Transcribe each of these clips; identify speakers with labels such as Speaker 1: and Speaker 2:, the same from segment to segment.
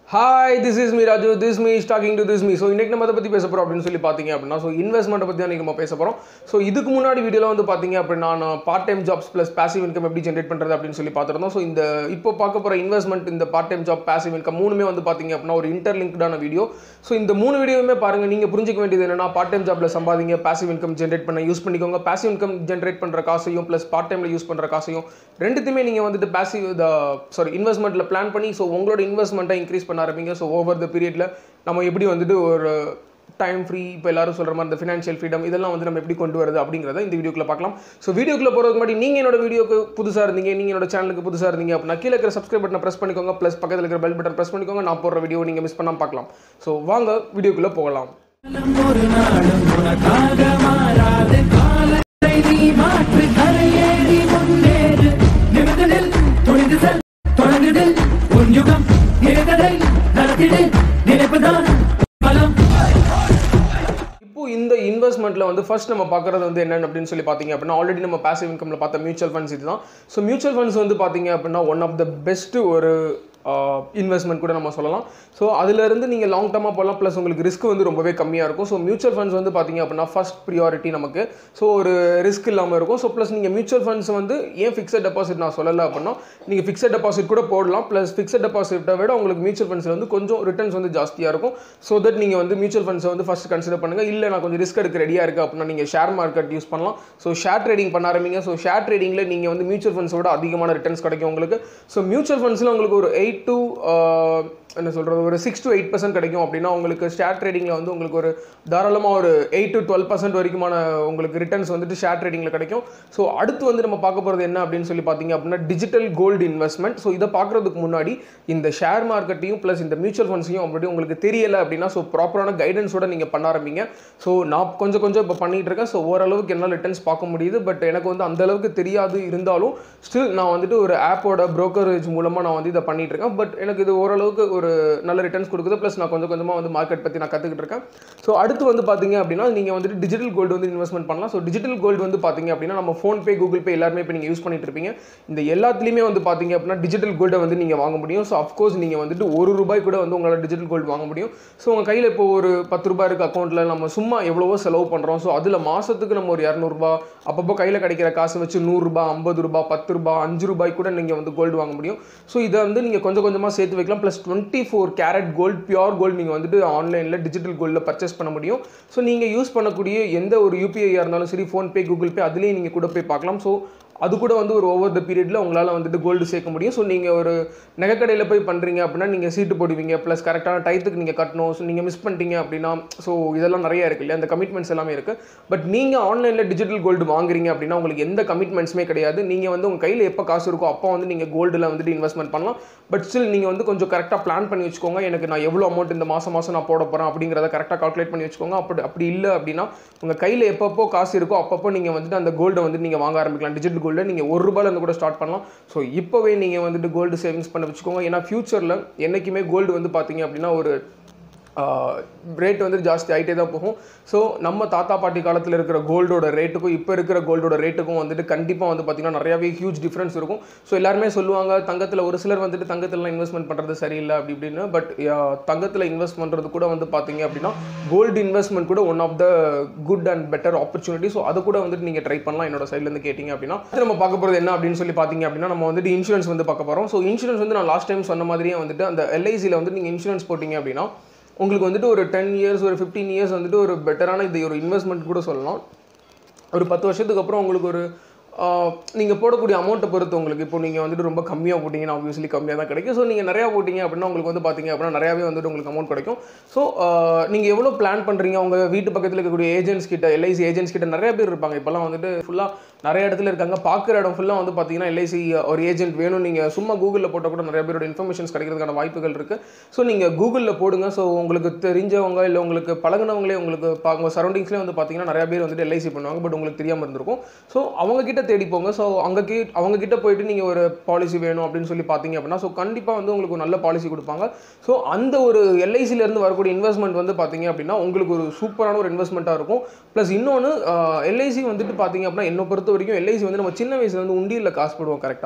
Speaker 1: hi this is me Raju this me talking to this me so இன்னைக்கு நம்ம அதை பற்றி பேச போகிறோம் அப்படின்னு சொல்லி பார்த்தீங்க அப்படின்னா ஸோ இன்வெஸ்ட்மெண்ட்டை பற்றி தான் நம்ம பேச போகிறோம் ஸோ இதுக்கு முன்னாடி வீடியோவில் வந்து பார்த்தீங்க அப்படின்னா நான் part time jobs plus passive income எப்படி ஜென்ரேட் பண்ணுறது அப்படின்னு சொல்லி பார்த்துருந்தோம் ஸோ இந்த இப்போ பார்க்க போகிற இன்வெஸ்ட்மெண்ட் இந்த part time job passive income மூணுமே வந்து பார்த்தீங்க அப்படின்னா ஒரு இன்டர்லிங்க்டான வீடியோ ஸோ இந்த மூணு வீடியோவுமே பாருங்கள் நீங்கள் புரிஞ்சிக்க வேண்டியது என்னன்னா பார்ட் டைம் ஜாப்பில் சம்பாதிங்க பாசிவ் இன்கம் ஜென்ரேட் பண்ண யூஸ் பண்ணிக்கோங்க பாசிவ் இன்கம் ஜென்ரேட் பண்ணுற காசையும் ப்ளஸ் பார்ட் டைமில் யூஸ் பண்ணுற காசையும் ரெண்டுத்தையுமே நீங்கள் வந்துட்டு பாசிவ் சாரி இன்வெஸ்ட்மெண்ட்டில் பிளான் பண்ணி ஸோ உங்களோட இன்வெஸ்ட்மெண்ட்டை இன்க்ரீஸ் பண்ண ஆரம்பிங்க ஸோ ஓவர் த பீரியடில் நம்ம எப்படி வந்துட்டு ஒரு டைம் ஃப்ரீ இப்போ எல்லாரும் சொல்கிற மாதிரி இந்த ஃபினான்ஷியல் ஃப்ரீடம் இதெல்லாம் வந்து நம்ம எப்படி கொண்டு வரது அப்படிங்கிறத இந்த வீடியோக்குள்ள பார்க்கலாம் ஸோ வீடியோக்குள்ள போகிறதுக்கு முன்னாடி நீங்கள் என்னோட வீடியோக்கு புதுசாக இருந்தீங்க நீங்கள் என்னோட சேனலுக்கு புதுசாக இருந்தீங்க அப்படின்னா கீழே இருக்கிற சப்ஸ்கிரைப் பட்டனை ப்ரெஸ் பண்ணிக்கோங்க ப்ளஸ் பக்கத்தில் இருக்கிற பெல் பட்டன் ப்ரெஸ் பண்ணிக்கோங்க நான் போடுற வீடியோ நீங்கள் மிஸ் பண்ணாமல் பார்க்கலாம் ஸோ வாங்க வீடியோக்குள்ளே போகலாம்
Speaker 2: ஒரு நாளும் உனக்காக மாறாது காலத்தை நீ மாற்று கரையேறி முன்னேறு நிமிடத்தில் துணிந்து செல் தொடங்குதில் உன் யுகம் நினைத்ததை நடத்திடு நினைப்புதான் பலம்
Speaker 1: இப்போ இந்த இன்வெஸ்ட்மெண்ட்ல வந்து ஃபர்ஸ்ட் நம்ம பார்க்கறது வந்து என்னன்னு அப்படின்னு சொல்லி பார்த்தீங்க அப்படின்னா ஆல்ரெடி நம்ம பாசிவ் இன்கம்ல பார்த்த மியூச்சுவல் ஃபண்ட்ஸ் இதுதான் ஸோ மியூச்சுவல் ஃபண்ட்ஸ் வந்து பார்த்தீங்க அப்படின்னா ஒன் ஆஃப் த பெஸ்ட் ஒரு இன்வெஸ்ட்மெண்ட் கூட நம்ம சொல்லலாம் ஸோ அதுலேருந்து நீங்கள் லாங் டர்மாக போகலாம் ப்ளஸ் உங்களுக்கு ரிஸ்க் வந்து ரொம்பவே கம்மியாக இருக்கும் ஸோ மியூச்சுவல் ஃபண்ட்ஸ் வந்து பார்த்தீங்க அப்படின்னா ஃபர்ஸ்ட் ப்ரியாரிட்டி நமக்கு ஸோ ஒரு ரிஸ்க் இல்லாமல் இருக்கும் ஸோ ப்ளஸ் நீங்கள் மியூச்சுவல் ஃபண்ட்ஸ் வந்து ஏன் ஃபிக்ஸட் டெபாசிட் நான் சொல்லலை அப்படின்னா நீங்கள் ஃபிக்ஸட் டெபாசிட் கூட போடலாம் ப்ளஸ் ஃபிக்ஸட் டெபாசிட்டை விட உங்களுக்கு மியூச்சுவல் ஃபண்ட்ஸில் வந்து கொஞ்சம் ரிட்டர்ன்ஸ் வந்து ஜாஸ்தியாக இருக்கும் ஸோ தட் நீங்கள் வந்து மியூச்சுவல் ஃபண்ட்ஸை வந்து ஃபஸ்ட் கன்சிடர் பண்ணுங்கள் இல்லை நான் கொஞ்சம் ரிஸ்க் எடுக்க ரெடியாக இருக்குது அப்படின்னா நீங்கள் ஷேர் மார்க்கெட் யூஸ் பண்ணலாம் ஸோ ஷேர் ட்ரேடிங் பண்ண ஆரம்பிங்க ஸோ ஷேர் ட்ரேடிங்கில் நீங்கள் வந்து மியூச்சுவல் ஃபண்ட்ஸோட அதிகமான ரிட்டர்ன்ஸ் கிடைக்கும் உங்களுக்கு ஸோ மியூச்சுவல் ஃபண்ட்ஸில் உங்களுக்கு ஒரு எயிட் டு என்ன சொல்கிறது ஒரு சிக்ஸ் டு எயிட் பர்சன்ட் கிடைக்கும் அப்படின்னா உங்களுக்கு ஷேர் ட்ரேடிங்கில் வந்து உங்களுக்கு ஒரு தாராளமாக ஒரு எயிட் டு டுவெல் பர்சன்ட் வரைக்குமான உங்களுக்கு ரிட்டர்ன்ஸ் வந்துட்டு ஷேர் ட்ரேடிங்கில் கிடைக்கும் ஸோ அடுத்து வந்து நம்ம பார்க்க போகிறது என்ன அப்படின்னு சொல்லி பார்த்தீங்க அப்படின்னா டிஜிட்டல் கோல்டு இன்வெஸ்ட்மெண்ட் ஸோ இதை பார்க்குறதுக்கு முன்னாடி இந்த ஷேர் மார்க்கெட்டையும் ப்ளஸ் இந்த மியூச்சுவல் ஃபண்ட்ஸையும் அப்படி உங்களுக்கு தெரியலை அப்படின்னா ஸோ ப்ராப்பரான கைடன்ஸோட நீங்கள் பண்ண ஆரம்பிங்க ஸோ நான் கொஞ்சம் கொஞ்சம் இப்போ பண்ணிகிட்டு இருக்கேன் ஸோ ஓரளவுக்கு என்னால் ரிட்டர்ன்ஸ் பார்க்க முடியுது பட் எனக்கு வந்து அந்த அளவுக்கு தெரியாது இருந்தாலும் ஸ்டில் நான் வந்துட்டு ஒரு ஆப்போட brokerage மூலமாக நான் வந்து இதை பண்ணிட்டு இருக்கேன் பட் எனக்கு இது ஓரளவுக்கு ஒரு நல்ல ரிட்டர்ன்ஸ் கொடுக்குது ப்ளஸ் நான் கொஞ்சம் கொஞ்சமாக வந்து மார்க்கெட் பற்றி நான் கற்றுக்கிட்டு இருக்கேன் ஸோ அடுத்து வந்து பார்த்தீங்க அப்படின்னா நீங்கள் வந்துட்டு டிஜிட்டல் கோல்டு வந்து இன்வெஸ்ட்மெண்ட் பண்ணலாம் ஸோ டிஜிட்டல் கோல்டு வந்து பார்த்தீங்க அப்படின்னா நம்ம ஃபோன்பே கூகுள் பே எல்லாருமே இப்போ நீங்கள் யூஸ் பண்ணிட்டு இருப்பீங்க இந்த எல்லாத்துலேயுமே வந்து பார்த்தீங்க அப்படின்னா டிஜிட்டல் கோல்டை வந்து நீங்கள் வாங்க முடியும் ஸோ அஃப்கோர்ஸ் நீங்கள் வந்துட்டு ஒரு ரூபாய் கூட வந்து உங்களால் டிஜிட்டல் கோல்டு வாங்க முடியும் ஸோ உங்கள் கையில் இப்போ ஒரு பத்து ரூபாய் இருக்க அக்கௌண்ட்டில் நம்ம சும்மா எவ்வளவோ செலவு பண்ணுறோம் ஸோ அதில் மாதத்துக்கு நம்ம ஒரு இரநூறுபா அப்பப்போ கையில் கிடைக்கிற காசு வச்சு நூறுரூபா ஐம்பது ரூபா பத்து ரூபா அஞ்சு ரூபாய் கூட நீங்கள் வந்து கோல்டு வாங்க முடியும் ஸோ இதை வந்து நீங்கள் கொஞ்சம் கொஞ்சமாக சேர்த்து வைக்கலாம் plus twenty four carat gold pure gold நீங்கள் வந்துட்டு ஆன்லைனில் டிஜிட்டல் கோல்டில் பர்ச்சேஸ் பண்ண முடியும் ஸோ நீங்கள் யூஸ் பண்ணக்கூடிய எந்த ஒரு யூபிஐயாக இருந்தாலும் சரி ஃபோன்பே கூகுள் பே அதுலேயும் நீங்கள் கூட போய் பார்க்கலாம் ஸோ அது கூட வந்து ஒரு ஓவர் த பீரியடில் உங்களால் வந்துட்டு கோல்டு சேர்க்க முடியும் ஸோ நீங்கள் ஒரு நகைக்கடையில் போய் பண்ணுறீங்க அப்படின்னா நீங்கள் சீட்டு போடுவீங்க ப்ளஸ் கரெக்டான டயத்துக்கு நீங்கள் கட்டணும் ஸோ நீங்கள் மிஸ் பண்ணிட்டீங்க அப்படின்னா ஸோ இதெல்லாம் நிறைய இருக்கு இல்லையா அந்த கமிட்மெண்ட்ஸ் எல்லாமே இருக்குது பட் நீங்கள் ஆன்லைனில் டிஜிட்டல் கோல்டு வாங்குறீங்க அப்படின்னா உங்களுக்கு எந்த கமிட்மெண்ட்ஸுமே கிடையாது நீங்கள் வந்து உங்கள் கையில் எப்போ காசு இருக்கோ அப்போ வந்து நீங்கள் கோல்டில் வந்துட்டு இன்வெஸ்ட்மெண்ட் பண்ணலாம் பட் ஸ்டில் நீங்கள் வந்து கொஞ்சம் கரெக்டாக பிளான் பண்ணி வச்சுக்கோங்க எனக்கு நான் எவ்வளோ அமௌண்ட் இந்த மாதம் மாதம் நான் போட போகிறேன் அப்படிங்கிறத கரெக்டாக கால்குலேட் பண்ணி வச்சுக்கோங்க அப்படி அப்படி இல்லை அப்படின்னா உங்கள் கையில் எப்பப்போ காசு இருக்கோ அப்பப்போ நீங்கள் வந்துட்டு அந்த கோல்டை வந்து நீங்கள் வாங்க ஆரம்பிக்கலாம் டிஜிட்டல் கோல்டை நீங்கள் ஒரு ரூபாயில இருந்து கூட ஸ்டார்ட் பண்ணலாம் ஸோ இப்போவே நீங்கள் வந்துட்டு கோல்டு சேவிங்ஸ் பண்ண வச்சுக்கோங்க ஏன்னா ஃபியூச்சரில் என்றைக்குமே கோல்டு வந்து பார்த்தீங்க அப்படின்னா ஒரு ரேட் வந்து ஜாஸ்தி ஆகிட்டே தான் போகும் ஸோ நம்ம தாத்தா பாட்டி காலத்தில் இருக்கிற கோல்டோட ரேட்டுக்கும் இப்போ இருக்கிற கோல்டோட ரேட்டுக்கும் வந்துட்டு கண்டிப்பாக வந்து பார்த்திங்கன்னா நிறையாவே ஹியூஜ் டிஃப்ரென்ஸ் இருக்கும் ஸோ எல்லாருமே சொல்லுவாங்க தங்கத்தில் ஒரு சிலர் வந்துட்டு தங்கத்திலலாம் இன்வெஸ்ட்மெண்ட் பண்ணுறது சரியில்லை அப்படி இப்படின்னு பட் தங்கத்தில் இன்வெஸ்ட் பண்ணுறது கூட வந்து பார்த்தீங்க அப்படின்னா கோல்டு இன்வெஸ்ட்மெண்ட் கூட one of the good and better opportunity so அதை கூட வந்துட்டு நீங்கள் ட்ரை பண்ணலாம் என்னோட சைட்லேருந்து கேட்டிங்க அப்படின்னா அடுத்து நம்ம பார்க்க போகிறது என்ன அப்படின்னு சொல்லி பார்த்தீங்க அப்படின்னா நம்ம வந்துட்டு இன்சூரன்ஸ் வந்து பார்க்க போகிறோம் ஸோ இன்சூரன்ஸ் வந்து நான் லாஸ்ட் டைம் சொன்ன மாதிரியே வந்துட்டு அந்த எல்ஐசியில் வந்து நீங்கள் இன்சூரன்ஸ் போட்டிங்க அப்படின்னா உங்களுக்கு வந்துட்டு ஒரு டென் இயர்ஸ் ஒரு ஃபிஃப்டீன் இயர்ஸ் வந்துட்டு ஒரு பெட்டரான இது ஒரு இன்வெஸ்ட்மெண்ட் கூட சொல்லலாம் ஒரு பத்து வருஷத்துக்கு அப்புறம் உங்களுக்கு ஒரு நீங்கள் போடக்கூடிய அமௌண்ட்டை பொறுத்து உங்களுக்கு இப்போ நீங்கள் வந்துட்டு ரொம்ப கம்மியாக போட்டிங்கன்னா ஆப்வியஸ்லி கம்மியாக தான் கிடைக்கும் ஸோ நீங்கள் நிறையா போட்டிங்க அப்படின்னா உங்களுக்கு வந்து பார்த்தீங்க அப்படின்னா நிறையாவே வந்துட்டு உங்களுக்கு அமௌண்ட் கிடைக்கும் ஸோ நீங்கள் எவ்வளோ பிளான் பண்ணுறீங்க உங்கள் வீட்டு பக்கத்தில் இருக்கக்கூடிய ஏஜென்ட்ஸ் கிட்ட எல்ஐசி ஏஜென்ட்ஸ் கிட்ட நிறைய பேர் இருப்பாங்க இப்போல்லாம் வந்துட்டு ஃபுல்லாக நிறைய இடத்துல இருக்காங்க பார்க்குற இடம் ஃபுல்லாக வந்து பார்த்தீங்கன்னா எல்ஐசி ஒரு ஏஜென்ட் வேணும் நீங்கள் சும்மா கூகுளில் போட்டால் கூட நிறைய பேரோட இன்ஃபர்மேஷன்ஸ் கிடைக்கிறதுக்கான வாய்ப்புகள் இருக்குது ஸோ நீங்கள் கூகுளில் போடுங்க ஸோ உங்களுக்கு தெரிஞ்சவங்க இல்லை உங்களுக்கு பழகுனவங்களே உங்களுக்கு பா உங்கள் சரௌண்டிங்ஸ்லேயே வந்து பார்த்தீங்கன்னா நிறைய பேர் வந்துட்டு எல்ஐசி பண்ணுவாங்க பட் உங்களுக்கு தெரியாமல் இருந்திருக்கும் ஸோ அவங்க கிட்ட தேடி போங்க ஸோ அங்கே கீ அவங்க கிட்ட போயிட்டு நீங்கள் ஒரு பாலிசி வேணும் அப்படின்னு சொல்லி பார்த்தீங்க அப்படின்னா ஸோ கண்டிப்பாக வந்து உங்களுக்கு ஒரு நல்ல பாலிசி கொடுப்பாங்க ஸோ அந்த ஒரு எல்ஐசிலேருந்து வரக்கூடிய இன்வெஸ்ட்மெண்ட் வந்து பார்த்தீங்க அப்படின்னா உங்களுக்கு ஒரு சூப்பரான ஒரு இன்வெஸ்ட்மெண்ட்டாக இருக்கும் ப்ளஸ் இன்னொன்று எல்ஐசி வந்துட்டு பார்த்தீங்க அப்படின்னா என்னை பொறுத்த வரைக்கும் எல்ஐசி வந்து நம்ம சின்ன வயசுல வந்து உண்டியில் காசு போடுவோம் கரெக்டாக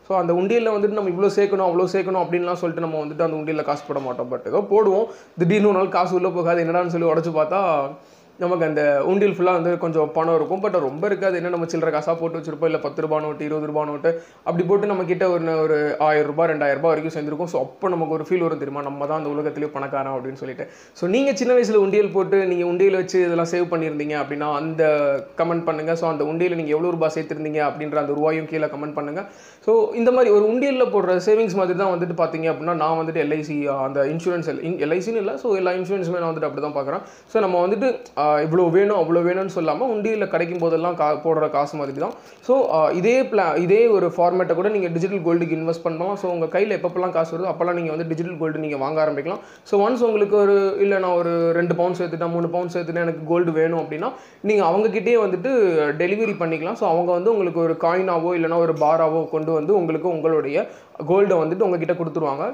Speaker 1: ஸோ அந்த உண்டியலில் வந்துட்டு நம்ம இவ்வளோ சேர்க்கணும் அவ்வளோ சேர்க்கணும் அப்படின்லாம் சொல்லிட்டு நம்ம வந்துட்டு அந்த உண்டியலில் காசு போட மாட்டோம் பட் ஏதோ போடுவோம் திடீர்னு ஒரு நாள் காசு உள்ளே போகாது என்னடான்னு சொல்லி உடச்சு பார்த்தா நமக்கு அந்த உண்டியல் ஃபுல்லாக வந்து கொஞ்சம் பணம் இருக்கும் பட் ரொம்ப இருக்காது என்ன நம்ம சில்லற காசாக போட்டு வச்சிருப்போம் இல்லை பத்து ரூபா நோட்டு இருபது ரூபா நோட்டு அப்படி போட்டு நம்ம கிட்ட ஒரு ஒரு ஆயிரம் ரூபாய் ரெண்டாயிரம் ரூபாய் வரைக்கும் சேர்ந்துருக்கும் ஸோ அப்போ நமக்கு ஒரு ஃபீல் வரும் தெரியுமா நம்ம தான் அந்த உலகத்திலேயே பணக்காரன் அப்படின்னு சொல்லிட்டு ஸோ நீங்கள் சின்ன வயசில் உண்டியல் போட்டு நீங்கள் உண்டியல் வச்சு இதெல்லாம் சேவ் பண்ணியிருந்தீங்க அப்படின்னா அந்த கமெண்ட் பண்ணுங்கள் ஸோ அந்த உண்டியல் நீங்கள் எவ்வளோ ரூபாய் சேர்த்துருந்தீங்க அப்படின்ற அந்த ரூபாயும் கீழே கமெண்ட் பண்ணுங்கள் ஸோ இந்த மாதிரி ஒரு உண்டியலில் போடுற சேவிங்ஸ் மாதிரி தான் வந்துட்டு பார்த்தீங்க அப்படின்னா நான் வந்துட்டு எல்ஐசி அந்த இன்சூரன்ஸ் எல்ஐசின்னு இல்லை ஸோ எல்லா இன்சூரன்ஸுமே நான் வந்துட்டு அப்படி தான் பார்க்குறேன் ஸோ நம்ம வந்துட்டு ஆஹ், இவ்வளோ வேணும் அவ்வளோ வேணும்னு சொல்லாமல் உண்டியலில் கிடைக்கும் போதெல்லாம் கா போடுற காசு மாதிரி தான் ஸோ இதே பிளா இதே ஒரு ஃபார்மேட்டை கூட நீங்கள் டிஜிட்டல் கோல்டுக்கு இன்வெஸ்ட் பண்ணலாம் ஸோ உங்கள் கையில் எப்பப்பெல்லாம் காசு வருதோ அப்போல்லாம் நீங்கள் வந்து டிஜிட்டல் கோல்டு நீங்கள் வாங்க ஆரம்பிக்கலாம் ஸோ ஒன்ஸ் உங்களுக்கு ஒரு இல்லை நான் ஒரு ரெண்டு பவுண்ட் சேர்த்துட்டேன் மூணு பவுண்ட் சேர்த்துட்டேன் எனக்கு கோல்டு வேணும் அப்படின்னா நீங்கள் அவங்கக்கிட்டே வந்துட்டு டெலிவரி பண்ணிக்கலாம் ஸோ அவங்க வந்து உங்களுக்கு ஒரு காயினாவோ இல்லைனா ஒரு பாராவோ கொண்டு வந்து உங்களுக்கு உங்களுடைய கோல்டை வந்துட்டு உங்ககிட்ட கொடுத்துருவாங்க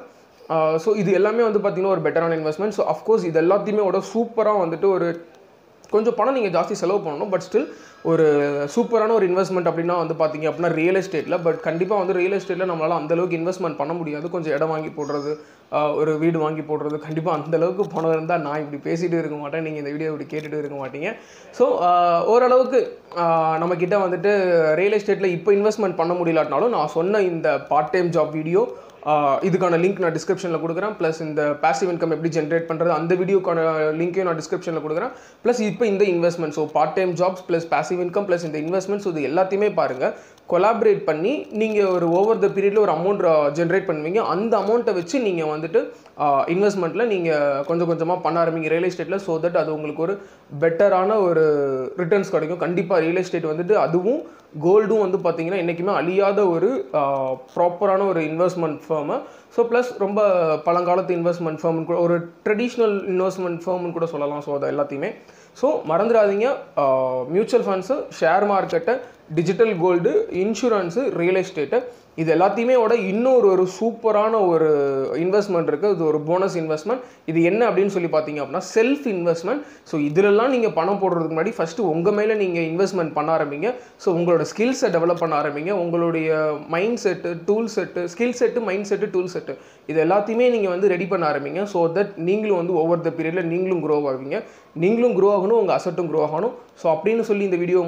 Speaker 1: ஸோ இது எல்லாமே வந்து பார்த்தீங்கன்னா ஒரு பெட்டரான இன்வெஸ்ட்மெண்ட் ஸோ அஃப்கோர்ஸ் இது எல்லாத்தையுமே விட சூப்பராக வந்துட்டு ஒரு கொஞ்சம் பணம் நீங்கள் ஜாஸ்தி செலவு பண்ணணும் பட் ஸ்டில் ஒரு சூப்பரான ஒரு இன்வெஸ்ட்மெண்ட் அப்படின்னா வந்து பார்த்தீங்க அப்படின்னா ரியல் எஸ்டேட்டில் பட் கண்டிப்பாக வந்து ரியல் எஸ்டேட்டில் நம்மளால் அந்த அளவுக்கு இன்வெஸ்ட்மெண்ட் பண்ண முடியாது கொஞ்சம் இடம் வாங்கி போடுறது ஆஹ் ஒரு வீடு வாங்கி போடுறது கண்டிப்பாக அந்த அளவுக்கு பணம் இருந்தால் நான் இப்படி பேசிட்டு இருக்க மாட்டேன் நீங்கள் இந்த வீடியோ இப்படி கேட்டுட்டு இருக்க மாட்டீங்க ஸோ ஓரளவுக்கு ஆஹ் நம்மக்கிட்ட வந்துட்டு ரியல் எஸ்டேட்டில் இப்போ இன்வெஸ்ட்மெண்ட் பண்ண முடியலாட்டினாலும் நான் சொன்ன இந்த பார்ட் டைம் ஜாப் வீடியோ ஆஹ் இதுக்கான லிங்க் நான் டிஸ்கிரிப்ஷனில் கொடுக்குறேன் ப்ளஸ் இந்த பாசிவ் இன்கம் எப்படி ஜென்ரேட் பண்ணுறது அந்த வீடியோக்கான லிங்க்கையும் நான் டிஸ்கிரிப்ஷனில் கொடுக்குறேன் ப்ளஸ் இப்போ இந்த investment so part time jobs plus passive income plus இந்த இன்வெஸ்ட்மெண்ட்ஸ் இது எல்லாத்தையுமே பாருங்கள் கொலாபரேட் பண்ணி நீங்கள் ஒரு ஓவர் த பீரியடில் ஒரு அமௌண்ட் ஜென்ரேட் பண்ணுவீங்க அந்த அமௌண்ட்டை வச்சு நீங்கள் வந்துட்டு இன்வெஸ்ட்மெண்ட்டில் நீங்கள் கொஞ்சம் கொஞ்சமாக பண்ண ஆரம்பிங்க ரியல் எஸ்டேட்டில் ஸோ தட் அது உங்களுக்கு ஒரு பெட்டரான ஒரு ரிட்டர்ன்ஸ் கிடைக்கும் கண்டிப்பாக ரியல் எஸ்டேட் வந்துட்டு அதுவும் கோல்டும் வந்து பார்த்தீங்கன்னா என்றைக்குமே அழியாத ஒரு ப்ராப்பரான ஒரு இன்வெஸ்ட்மெண்ட் ஃபேர்மு ஸோ ப்ளஸ் ரொம்ப பழங்காலத்து இன்வெஸ்ட்மெண்ட் ஃபேர்ம்னு கூட ஒரு ட்ரெடிஷ்னல் இன்வெஸ்ட்மெண்ட் ஃபேர்ம்னு கூட சொல்லலாம் ஸோ அதை எல்லாத்தையுமே ஸோ மறந்துடாதீங்க மியூச்சுவல் ஃபண்ட்ஸு ஷேர் மார்க்கெட்டை digital gold insurance real estate இது எல்லாத்தையுமே விட இன்னொரு ஒரு சூப்பரான ஒரு இன்வெஸ்ட்மெண்ட் இருக்குது இது ஒரு போனஸ் இன்வெஸ்ட்மெண்ட் இது என்ன அப்படின்னு சொல்லி பார்த்தீங்க அப்படின்னா செல்ஃப் இன்வெஸ்ட்மெண்ட் ஸோ இதிலெல்லாம் நீங்கள் பணம் போடுறதுக்கு முன்னாடி ஃபஸ்ட்டு உங்கள் மேலே நீங்கள் இன்வெஸ்ட்மெண்ட் பண்ண ஆரம்பிங்க ஸோ உங்களோட ஸ்கில்ஸை டெவலப் பண்ண ஆரம்பிங்க உங்களுடைய mind set tool set skill set mind set tool set இது எல்லாத்தையுமே நீங்கள் வந்து ரெடி பண்ண ஆரம்பிங்க ஸோ தட் நீங்களும் வந்து ஒவ்வொரு த பீரியடில் நீங்களும் க்ரோ ஆவீங்க நீங்களும் க்ரோ ஆகணும் உங்கள் அசட்டும் க்ரோ ஆகணும் ஸோ அப்படின்னு சொல்லி இந்த வீடியோ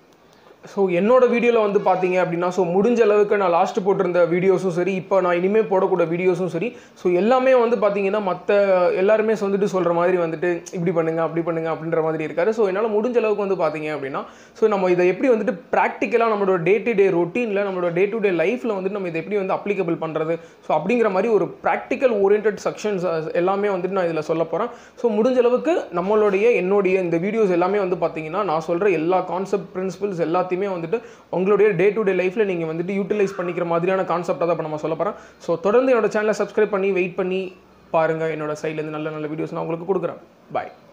Speaker 1: ஸோ என்னோட வீடியோவில் வந்து பார்த்தீங்க அப்படின்னா ஸோ முடிஞ்ச அளவுக்கு நான் லாஸ்ட் போட்டிருந்த வீடியோஸும் சரி இப்போ நான் இனிமேல் போடக்கூடிய வீடியோஸும் சரி ஸோ எல்லாமே வந்து பார்த்தீங்கன்னா மற்ற எல்லாருமே வந்துட்டு சொல்கிற மாதிரி வந்துட்டு இப்படி பண்ணுங்க அப்படி பண்ணுங்க அப்படின்ற மாதிரி இருக்காரு ஸோ என்னால் முடிஞ்ச அளவுக்கு வந்து பார்த்தீங்க அப்படின்னா ஸோ நம்ம இதை எப்படி வந்துட்டு ப்ராக்டிக்கலாக நம்மளோட டே டு டே ரொட்டீனில் நம்மளோட டே டு டே லைஃப்பில் வந்துட்டு நம்ம இதை எப்படி வந்து அப்ளிகபிள் பண்ணுறது ஸோ அப்படிங்கிற மாதிரி ஒரு ப்ராக்டிக்கல் ஓரியன்ட் செக்ஷன்ஸ் எல்லாமே வந்துட்டு நான் இதில் சொல்ல போகிறேன் ஸோ முடிஞ்ச அளவுக்கு நம்மளுடைய என்னுடைய இந்த வீடியோஸ் எல்லாமே வந்து பார்த்தீங்கன்னா நான் சொல்கிற எல்லா கான்செப்ட் பிரின்சிபல்ஸ் எல்லாத்தையுமே வந்துட்டு உங்களுடைய டே டு டே லைஃப்பில் நீங்கள் வந்துட்டு யூட்டிலைஸ் பண்ணிக்கிற மாதிரியான கான்செப்டாக தான் இப்போ நம்ம சொல்ல போகிறேன் ஸோ தொடர்ந்து என்னோட சேனலை சப்ஸ்கிரைப் பண்ணி வெயிட் பண்ணி பாருங்கள் என்னோட சைட்லேருந்து நல்ல நல்ல வீடியோஸ் நான் உங்களுக்கு கொடுக்குறேன் பாய்